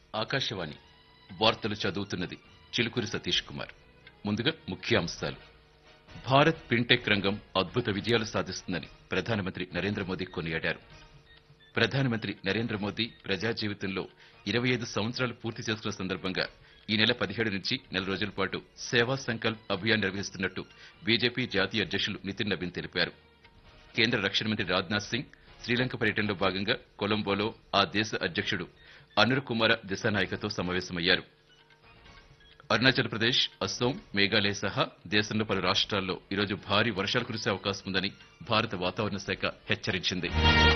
ఆకాశవాణి వార్తలు చదువుతున్నది చిలుకూరి సతీష్ కుమార్ ముందుగా ముఖ్యాంశాలు భారత్ ఫిన్టెక్ రంగం అద్భుత విజయాలు సాధిస్తుందని ప్రధానమంత్రి నరేంద్ర మోదీ కొనియాడారు ప్రధానమంత్రి నరేంద్ర మోదీ ప్రజా జీవితంలో ఇరవై ఐదు సంవత్సరాలు పూర్తి చేసుకున్న సందర్భంగా ఈ నెల పదిహేడు నుంచి నెల రోజుల పాటు సేవా సంకల్ప్ అభియాన్ నిర్వహిస్తున్నట్టు బీజేపీ జాతీయ అధ్యక్షులు నితిన్ నవీన్ తెలిపారు కేంద్ర రక్షణ మంత్రి రాజ్నాథ్ సింగ్ శ్రీలంక పర్యటనలో భాగంగా కొలంబోలో ఆ దేశ అధ్యక్షుడు అనుర్ కుమార దిశానాయకతో సమావేశమయ్యారు అరుణాచల్ ప్రదేశ్ అస్సోం మేఘాలయ సహా దేశంలో పలు రాష్ట్రాల్లో ఈరోజు భారీ వర్షాలు కురిసే అవకాశం ఉందని భారత వాతావరణ శాఖ హెచ్చరించింది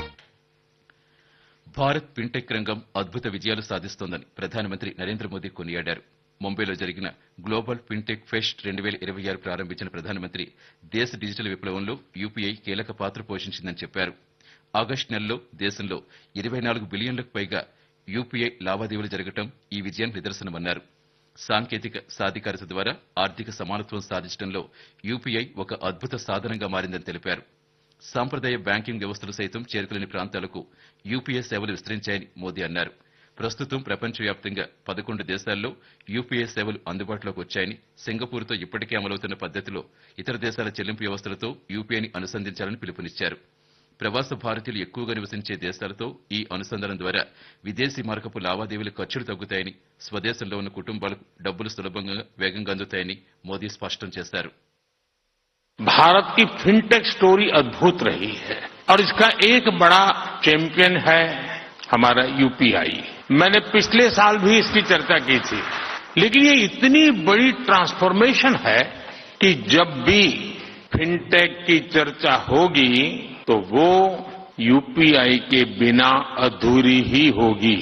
భారత్ ఫిన్టెక్ రంగం అద్భుత విజయాలు సాధిస్తోందని ప్రధానమంత్రి నరేంద్ర మోదీ కొనియాడారు ముంబైలో జరిగిన గ్లోబల్ ఫిన్టెక్ ఫెస్ట్ రెండు వేల ఇరవై ఆరు ప్రారంభించిన ప్రధానమంత్రి దేశ డిజిటల్ విప్లవంలో యూపీఐ కీలక పాత్ర పోషించిందని చెప్పారు ఆగస్టు నెలలో దేశంలో ఇరవై నాలుగు బిలియన్లకు పైగా యూపీఐ లావాదేవీలు జరగడం ఈ విజయానికి నిదర్శనమన్నారు సాంకేతిక సాధికారత ద్వారా ఆర్థిక సమానత్వం సాధించడంలో యూపీఐ ఒక అద్భుత సాధనంగా మారిందని తెలిపారు సాంప్రదాయ బ్యాంకింగ్ వ్యవస్థలు సైతం చేరుకోలేని ప్రాంతాలకు యూపీఐ సేవలు విస్తరించాయని మోదీ అన్నారు ప్రస్తుతం ప్రపంచవ్యాప్తంగా పదకొండు దేశాల్లో యూపీఐ సేవలు అందుబాటులోకి వచ్చాయని సింగపూర్తో ఇప్పటికే అమలవుతున్న పద్దతిలో ఇతర దేశాల చెల్లింపు వ్యవస్థలతో యూపీఐని అనుసంధించాలని పిలుపునిచ్చారు ప్రవాస భారతీయులు ఎక్కువగా నివసించే దేశాలతో ఈ అనుసంధానం ద్వారా విదేశీ మార్కపు లావాదేవీల ఖర్చులు తగ్గుతాయని స్వదేశంలో ఉన్న కుటుంబాలకు డబ్బులు సులభంగా వేగంగా అందుతాయని మోదీ స్పష్టం చేశారు भारत की फिनटेक स्टोरी अद्भुत रही है और इसका एक बड़ा चैंपियन है हमारा यूपीआई मैंने पिछले साल भी इसकी चर्चा की थी लेकिन ये इतनी बड़ी ट्रांसफॉर्मेशन है कि जब भी फिनटेक की चर्चा होगी तो वो यूपीआई के बिना अधूरी ही होगी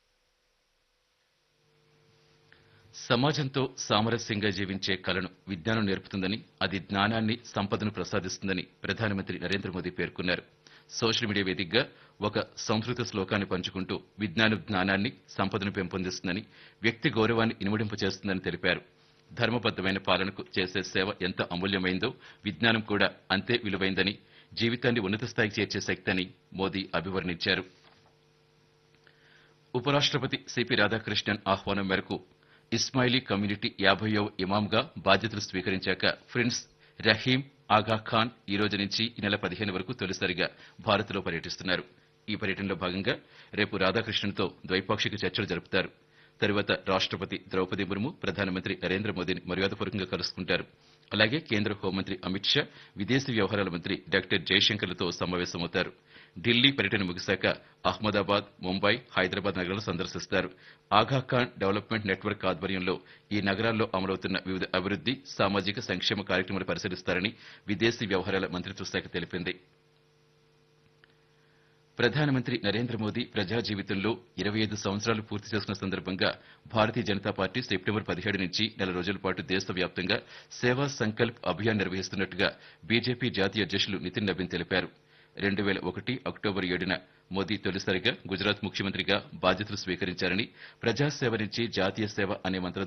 సమాజంతో సామరస్యంగా జీవించే కళను విజ్ఞానం నేర్పుతుందని అది జ్ఞానాన్ని సంపదను ప్రసాదిస్తుందని ప్రధానమంత్రి నరేంద్ర మోదీ పేర్కొన్నారు సోషల్ మీడియా వేదికగా ఒక సంస్కృత శ్లోకాన్ని పంచుకుంటూ విజ్ఞానం జ్ఞానాన్ని సంపదను పెంపొందిస్తుందని వ్యక్తి గౌరవాన్ని ఇనుమడింపచేస్తుందని తెలిపారు ధర్మబద్దమైన పాలనకు చేసే సేవ ఎంత అమూల్యమైందో విజ్ఞానం కూడా అంతే విలువైందని జీవితాన్ని ఉన్నత స్థాయికి చేర్చే శక్తి అని మోదీ అభివర్ణించారు ఉపరాష్ట్రపతి సిపి రాధాకృష్ణన్ ఆహ్వానం మేరకు ఇస్మాయిలీ కమ్యూనిటీ యాభైవ ఇమాంగా బాధ్యతలు స్వీకరించాక ఫ్రెండ్స్ రహీం ఆగా ఖాన్ ఈ రోజు నుంచి ఈ నెల పదిహేను వరకు తొలిసారిగా భారత్లో పర్యటిస్తున్నారు ఈ పర్యటనలో భాగంగా రేపు రాధాకృష్ణన్తో ద్వైపాక్షిక చర్చలు జరుపుతారు తరువాత రాష్ట్రపతి ద్రౌపది ముర్ము ప్రధానమంత్రి నరేంద్ర మోదీని మర్యాదపూర్వకంగా కలుసుకుంటారు అలాగే కేంద్ర హోంమంత్రి అమిత్ షా విదేశీ వ్యవహారాల మంత్రి డాక్టర్ జయశంకర్లతో సమావేశమవుతారు ఢిల్లీ పర్యటన ముగిశాక అహ్మదాబాద్ ముంబై హైదరాబాద్ నగరాలు సందర్శిస్తారు ఆగాఖాన్ డెవలప్మెంట్ నెట్వర్క్ ఆధ్వర్యంలో ఈ నగరాల్లో అమలవుతున్న వివిధ అభివృద్ది సామాజిక సంక్షేమ కార్యక్రమాలు పరిశీలిస్తారని విదేశీ వ్యవహారాల మంత్రిత్వ శాఖ తెలిపింది ప్రధానమంత్రి నరేంద్ర మోదీ ప్రజా జీవితంలో ఇరవై ఐదు సంవత్సరాలు పూర్తి చేసుకున్న సందర్భంగా భారతీయ జనతా పార్టీ సెప్టెంబర్ పదిహేడు నుంచి నెల రోజుల పాటు దేశవ్యాప్తంగా సేవా సంకల్ప్ అభియాన్ నిర్వహిస్తున్నట్టుగా బీజేపీ జాతీయ అధ్యక్షులు నితిన్ నవీన్ తెలిపారు రెండు వేల ఒకటి అక్టోబర్ ఏడున మోదీ తొలిసారిగా గుజరాత్ ముఖ్యమంత్రిగా బాధ్యతలు స్వీకరించారని ప్రజాసేవ నుంచి జాతీయ సేవ అనే మంత్రం